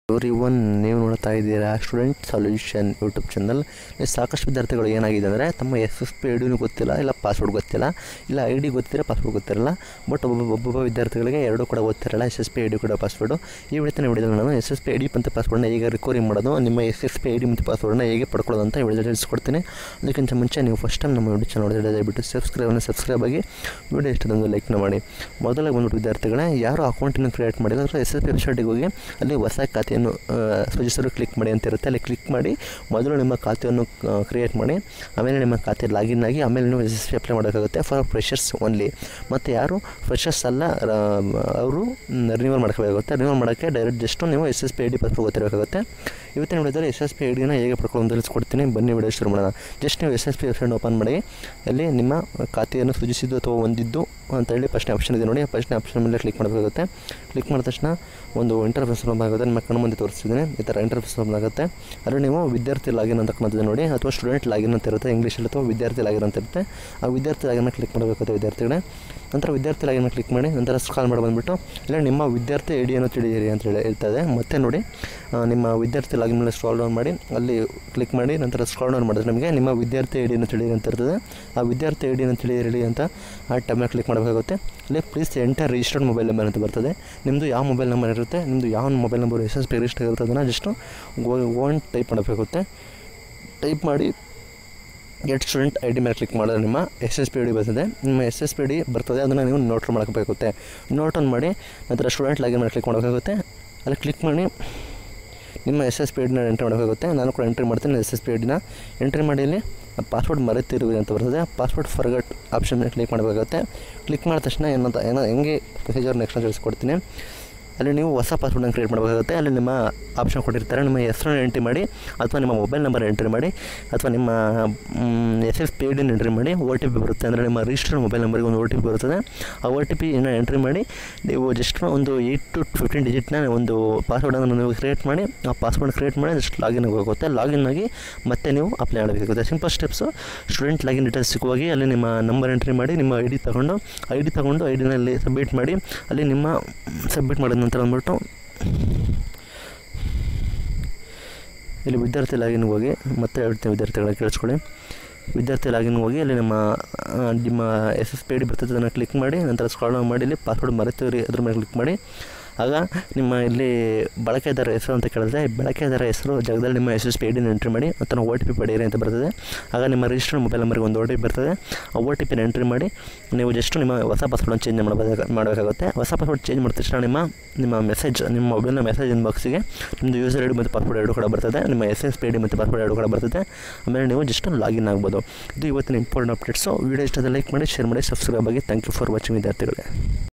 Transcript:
every one ನೀವು ನೋಡ್ತಾ ಇದ್ದೀರಾ ಸ್ಟೂಡೆಂಟ್ ಸೊಲ್ಯೂಷನ್ ಯೂಟ್ಯೂಬ್ ಚಾನಲ್ ಸಾಕಷ್ಟು ವಿದ್ಯಾರ್ಥಿಗಳು ಏನಾಗಿದೆ ಅಂದರೆ ತಮ್ಮ ಎಸ್ ಎಸ್ ಪಿ ಐ ಡಿನೂ ಗೊತ್ತಿಲ್ಲ ಇಲ್ಲ ಪಾಸ್ವರ್ಡ್ ಗೊತ್ತಿಲ್ಲ ಇಲ್ಲ ಐ ಡಿ ಗೊತ್ತಿರ ಪಾಸ್ವರ್ಡ್ ಗೊತ್ತಿರಲ್ಲ ಬಟ್ ಒಬ್ಬೊಬ್ಬ ಒಬ್ಬೊಬ್ಬ ವಿದ್ಯಾರ್ಥಿಗಳಿಗೆ ಎರಡೂ ಕೂಡ ಗೊತ್ತಿರಲ್ಲ S S P I D ಕೂಡ ಪಾಸ್ವರ್ಡು ಈ ವಿಡಿಯೋನ ವಿಡಿಯೋದಲ್ಲಿ ನಾನು S S P I D ಮತ್ತು ಪಾಸ್ವರ್ಡ್ನ ಹೇಗೆ ರಿಕವರಿ ಮಾಡೋದು ನಿಮ್ಮ S S P I D ಮತ್ತು ಪಾಸ್ವರ್ಡ್ನ ಹೇಗೆ ಪಡ್ಕೊಳ್ಳೋದು ಅಂತ ವಿಡಿಯೋ ತಿಳಿಸ್ಕೊಡ್ತೀನಿ ಅದಕ್ಕಿಂತ ಮುಂಚೆ ನೀವು ಫಸ್ಟ್ ಟೈಮ್ ನಮ್ಮ ವಿಡಿಯೋ ಚಾನಲ್ ನೋಡಿದ್ರೆ ದಯವಿಟ್ಟು ಸಬ್ಸ್ಕ್ರೈಬನ್ನು ಸಬ್ಸ್ಕ್ರೈಬ್ ಆಗಿ ವಿಡಿಯೋ ಇಷ್ಟದೊಂದು ಲೈಕ್ನ ಮಾಡಿ ಮೊದಲ ಒಂದು ವಿದ್ಯಾರ್ಥಿಗಳೇ ಯಾರು ಅಕೌಂಟನ್ನು ಕ್ರಿಯೇಟ್ ಮಾಡಿಲ್ಲ ಅಥವಾ ಎಸ್ ಎಸ್ ಪಿ ವೆಬ್ಸೈಟಿಗೆ ಹೋಗಿ ಅಲ್ಲಿ ಹೊಸ ಖಾತೆಯನ್ನು ಆ, ಸೃಜಿಸಲು ಕ್ಲಿಕ್ ಮಾಡಿ ಅಂತ ಇರುತ್ತೆ ಅಲ್ಲಿ ಕ್ಲಿಕ್ ಮಾಡಿ ಮೊದಲು ನಿಮ್ಮ ಖಾತೆಯನ್ನು ಕ್ರಿಯೇಟ್ ಮಾಡಿ ಆಮೇಲೆ ನಿಮ್ಮ ಖಾತೆ ಲಾಗಿನ್ ಆಗಿ ಆಮೇಲೆ ನೀವು ಎಸ್ ಎಸ್ ಪಿ ಅಪ್ಲೈ ಮಾಡೋಕ್ಕಾಗುತ್ತೆ ಫಾರ್ ಫ್ರೆಷರ್ಸ್ ಓನ್ಲಿ ಮತ್ತು ಯಾರು ಫ್ರೆಷರ್ಸ್ ಅಲ್ಲ ಅವರು ರಿನ್ಯೂವಲ್ ಮಾಡ್ಕೋಬೇಕಾಗುತ್ತೆ ರಿನ್ಯೂವಲ್ ಮಾಡೋಕ್ಕೆ ಡೈರೆಕ್ಟ್ ಜಸ್ಟು ನೀವು S S P I D password ಗೊತ್ತಿರಬೇಕಾಗುತ್ತೆ ಇವತ್ತಿನ ವಿಡಿಯೋದಲ್ಲಿ ಎಸ್ ಎಸ್ ಪಿ ಐ ಡಿನ ಹೇಗೆ ಪಡ್ಕೊಳ್ಳೋದು ತಿಳಿಸ್ಕೊಡ್ತೀನಿ ಬನ್ನಿ ವಿಡಿಯೋ ಶುರು ಮಾಡೋಣ ಜಸ್ಟ್ ನೀವು S S P website open ಮಾಡಿ ಅಲ್ಲಿ ನಿಮ್ಮ ಖಾತೆಯನ್ನು ಸೃಜಿಸಿದ್ದು ಅಥವಾ ಹೊಂದಿದ್ದು ಅಂತೇಳಿ ಫಸ್ಟ್ ಆಪ್ಷನ್ ಇದೆ ನೋಡಿ ಫಸ್ಟ್ ಆಪ್ಷನ್ ಮೇಲೆ ಕ್ಲಿಕ್ ಮಾಡಬೇಕಾಗುತ್ತೆ ಕ್ಲಿಕ್ ಮಾಡಿದ ತಕ್ಷಣ ಒಂದು ಇಂಟರ್ಫೇಸ್ ಓಪನ್ ಆಗುತ್ತೆ ನಿಮ್ಮ ಕಣ್ಣು ಮುಂದೆ ತೋರಿಸ್ತಿದ್ದೀನಿ ಈ ಥರ ಇಂಟರ್ಫೇಸ್ ಓಪನ್ ಆಗುತ್ತೆ ಅಲ್ಲಿ ನೀವು ವಿದ್ಯಾರ್ಥಿ ಲಾಗಿನ್ ಅಂತ ಕಾಣುತ್ತದೆ ನೋಡಿ ಅಥವಾ ಸ್ಟೂಡೆಂಟ್ ಲಾಗಿನ್ ಅಂತ ಇರುತ್ತೆ ಇಂಗ್ಲೀಷಲ್ಲಿ ಅಥವಾ ವಿದ್ಯಾರ್ಥಿ ಲಾಗಿನ್ ಅಂತ ಇರುತ್ತೆ ಆ ವಿದ್ಯಾರ್ಥಿ ಲಾಗಿನ್ ಕ್ಲಿಕ್ ಮಾಡಬೇಕಾಗುತ್ತೆ ವಿದ್ಯಾರ್ಥಿಗಳೇ ನಂತರ ವಿದ್ಯಾರ್ಥಿ ಲಾಗಿನ್ ಕ್ಲಿಕ್ ಮಾಡಿ ನಂತರ ಸ್ಕಾಲ್ ಮಾಡಿ ಬಂದುಬಿಟ್ಟು ಇಲ್ಲ ನಿಮ್ಮ ವಿದ್ಯಾರ್ಥಿ ಐ ಡಿಯನ್ನು ತಿಳಿಯಿರಿ ಅಂತ ಹೇಳಿ ಇರ್ತದೆ ಮತ್ತೆ ನೋಡಿ ಆ, ನಿಮ್ಮ ವಿದ್ಯಾರ್ಥಿ ಲಾಗಿನ್ ಮೇಲೆ ಸ್ಕ್ರಾಲ್ ಡೌನ್ ಮಾಡಿ ಅಲ್ಲಿ ಕ್ಲಿಕ್ ಮಾಡಿ ನಂತರ ಸ್ಕ್ರಾಲ್ ಡೌನ್ ಮಾಡಿದ್ರೆ ನಿಮಗೆ ನಿಮ್ಮ ವಿದ್ಯಾರ್ಥಿ ಐ ಡಿಯನ್ನು ತಿಳಿಯಿರಿ ಅಂತ ಇರ್ತದೆ ಆ ವಿದ್ಯಾರ್ಥಿ ಐ ಡಿಯನ್ನು ತಿಳಿಯಿರಿ ಅಂತ ಆ ಟೈಮ್ನಲ್ಲಿ ಕ್ಲಿಕ್ ಮಾಡಬೇಕಾಗುತ್ತೆ ಅಲ್ಲಿ please enter registered mobile number ಅಂತ ಬರ್ತದೆ ನಿಮ್ಮದು ಯಾವ ಮೊಬೈಲ್ ನಂಬರ್ ಇರುತ್ತೆ ನಿಮ್ಮದು ಯಾವ mobile number S S P register ಇರುತ್ತೆ ಅದನ್ನು ಜಸ್ಟು ಓನ್ ಟೈಪ್ ಮಾಡಬೇಕಾಗುತ್ತೆ ಟೈಪ್ ಮಾಡಿ ಗೆಟ್ ಸ್ಟೂಡೆಂಟ್ ಐ ಡಿ ಮೇಲೆ ಕ್ಲಿಕ್ ಮಾಡಿದ್ರೆ ನಿಮ್ಮ ಎಸ್ ಎಸ್ ಪಿ ಡಿ ಬರ್ತದೆ ನಿಮ್ಮ ಎಸ್ ಎಸ್ ಪಿ ಡಿ ಬರ್ತದೆ ಅದನ್ನು ನೀವು ನೋಟ್ ಮಾಡಬೇಕಾಗುತ್ತೆ ನೋಟ್ ಆನ್ ಮಾಡಿ ನಂತರ ಸ್ಟೂಡೆಂಟ್ ಲಾಗಿನ್ ಮೇಲೆ ಕ್ಲಿಕ್ ಮಾಡಬೇಕಾಗುತ್ತೆ ಅಲ್ಲಿ ಕ್ಲಿಕ್ ಮಾಡಿ ನಿಮ್ಮ ಎಸ್ ಎಸ್ ಪಿ ಡಿನ ಎಂಟ್ರಿ ಮಾಡಬೇಕಾಗುತ್ತೆ ನಾನು ಕೂಡ ಎಂಟ್ರಿ ಮಾಡ್ತೀನಿ ಎಸ್ ಎಸ್ ಪಿ ಡಿನ ಎಂಟ್ರಿ ಮಾಡಿ ಇಲ್ಲಿ ಪಾಸ್ವರ್ಡ್ ಮರೆತಿರುವುದು ಅಂತ ಬರ್ತದೆ ಪಾಸ್ವರ್ಡ್ ಫರ್ಗಟ್ ಆಪ್ಷನ್ ಮೇಲೆ ಕ್ಲಿಕ್ ಮಾಡಬೇಕಾಗುತ್ತೆ ಕ್ಲಿಕ್ ಮಾಡಿದ ತಕ್ಷಣ ಏನಂತ ಏನೋ ಹೆಂಗೆ ಪ್ರೊಸೀಜರ್ ನೆಕ್ಸ್ಟ್ ತಿಳಿಸ್ಕೊಡ್ತೀನಿ ಅಲ್ಲಿ ನೀವು ಹೊಸ ಪಾಸ್ವರ್ಡನ್ನು ಕ್ರಿಯೇಟ್ ಮಾಡಬೇಕಾಗುತ್ತೆ ಅಲ್ಲಿ ನಿಮ್ಮ ಆಪ್ಷನ್ ಕೊಟ್ಟಿರ್ತಾರೆ ನಿಮ್ಮ ಹೆಸರನ್ನು ಎಂಟ್ರಿ ಮಾಡಿ ಅಥವಾ ನಿಮ್ಮ ಮೊಬೈಲ್ ನಂಬರ್ ಎಂಟ್ರಿ ಮಾಡಿ ಅಥವಾ ನಿಮ್ಮ ಎಸ್ ಎಸ್ ಪಿ ಡಿನ ಎಂಟ್ರಿ ಮಾಡಿ ಓ ಟಿ ಪಿ ಬರುತ್ತೆ ಅಂದರೆ ನಿಮ್ಮ ರಿಜಿಸ್ಟರ್ ಮೊಬೈಲ್ ನಂಬರ್ಗೆ ಒಂದು ಓ ಟಿ ಪಿ ಬರುತ್ತದೆ ಆ ಓ ಟಿ ಪಿನ ಎಂಟ್ರಿ ಮಾಡಿ ನೀವು ಜಸ್ಟ್ ಒಂದು ಏಯ್ಟ್ ಟು ಫಿಫ್ಟೀನ್ ಡಿಜಿಟ್ನ ಒಂದು ಪಾಸ್ವರ್ಡನ್ನು ನೀವು ಕ್ರಿಯೇಟ್ ಮಾಡಿ ಆ ಪಾಸ್ವರ್ಡ್ ಕ್ರಿಯೇಟ್ ಮಾಡಿ ಜಸ್ಟ್ ಲಾಗಿನ್ ಹೋಗುತ್ತೆ ಲಾಗಿನ್ ಆಗಿ ಮತ್ತೆ ನೀವು ಅಪ್ಲೈ ಮಾಡಬೇಕಾಗುತ್ತೆ simple steps student login details ಸಿಗುವಾಗಿ ಅಲ್ಲಿ ನಿಮ್ಮ ನಂಬರ್ ಎಂಟ್ರಿ ಮಾಡಿ ನಿಮ್ಮ ಐ ಡಿ ತಗೊಂಡು ಐ ಡಿ ತಗೊಂಡು ಐ ಡಿನಲ್ಲಿ ಸಬ್ಮಿಟ್ ಮಾಡಿ ಅಲ್ಲಿ ನಿಮ್ಮ ಸಬ್ಮಿಟ್ ಮಾಡಿದ ನಂತರ ಅಂದ್ಬಿಟ್ಟು ಇಲ್ಲಿ ವಿದ್ಯಾರ್ಥಿ ಲಾಗಿನ್ಗೆ ಹೋಗಿ ಮತ್ತೆ ಹೇಳ್ತೀನಿ ವಿದ್ಯಾರ್ಥಿಗಳ ಕೇಳಿಸ್ಕೊಳ್ಳಿ ವಿದ್ಯಾರ್ಥಿ ಲಾಗಿನ್ಗೆ ಹೋಗಿ ಅಲ್ಲಿ ನಿಮ್ಮ ಆ, ನಿಮ್ಮ S S P I D ಬರ್ತದೆ ಅದನ್ನು ಕ್ಲಿಕ್ ಮಾಡಿ ನಂತರ ಸ್ಕ್ರಾಲ್ ಡೌನ್ ಮಾಡಿ ಇಲ್ಲಿ ಪಾಸ್ವರ್ಡ್ ಮರೆತೀರಿ ಅದ್ರ ಮೇಲೆ ಕ್ಲಿಕ್ ಮಾಡಿ ಆಗ ನಿಮ್ಮ ಇಲ್ಲಿ ಬಳಕೆದಾರ ಹೆಸರು ಅಂತ ಕೇಳಿದ್ರೆ ಈ ಬಳಕೆದಾರ ಹೆಸರು ಜಾಗದಲ್ಲಿ ನಿಮ್ಮ ಎಸ್ ಎಸ್ ಪಿ ಐ ಡಿನ ಎಂಟ್ರಿ ಮಾಡಿ ಮತ್ತು ಓ ಟಿ ಪಿ ಪಡೆಯಿರಿ ಅಂತ ಬರ್ತದೆ ಆಗ ನಿಮ್ಮ ರಿಜಿಸ್ಟರ್ ಮೊಬೈಲ್ ನಂಬರ್ಗೆ ಒಂದು ಓ ಟಿ ಪಿ ಬರ್ತದೆ ಆ ಓ ಟಿ ಪಿನ ಎಂಟ್ರಿ ಮಾಡಿ ನೀವು ಜಸ್ಟ್ ನಿಮ್ಮ ಹೊಸ ಪಾಸ್ವರ್ಡನ್ನು ಚೇಂಜ್ ಮಾಡಬೇಕು ಮಾಡಬೇಕಾಗುತ್ತೆ ಹೊಸ ಪಾಸ್ವರ್ಡ್ ಚೇಂಜ್ ಮಾಡಿದ ತಕ್ಷಣ ನಿಮ್ಮ ನಿಮ್ಮ ಮೆಸೇಜ್ ನಿಮ್ಮ ಮೊಬೈಲ್ನ ಮೆಸೇಜ್ ಇನ್ಬಾಕ್ಸಿಗೆ ನಿಮ್ಮದು ಯೂಸರ್ ಐ ಡಿ ಮತ್ತು ಪಾಸ್ವರ್ಡ್ ಎರಡು ಕೂಡ ಬರ್ತದೆ ನಿಮ್ಮ S S P I D ಮತ್ತು ಪಾಸ್ವರ್ಡ್ ಎರಡು ಕೂಡ ಬರ್ತದೆ ಆಮೇಲೆ ನೀವು ಜಸ್ಟ್ ಲಾಗಿನ್ ಆಗ್ಬೋದು ಇದು ಇವತ್ತಿನ ಇಂಪಾರ್ಟೆಂಟ್ ಅಪ್ಡೇಟ್ಸು ವೀಡಿಯೋ ಇಷ್ಟದ ಲೈಕ್ ಮಾಡಿ ಶೇರ್ ಮಾಡಿ ಸಬ್ಸ್ಕ್ರೈಬ್ ಆಗಿ ಥ್ಯಾಂಕ್ ಯು ಫಾರ್ ವಾಚಿಂಗ್ ವಿದ್ಯಾರ್ಥಿಗಳೇ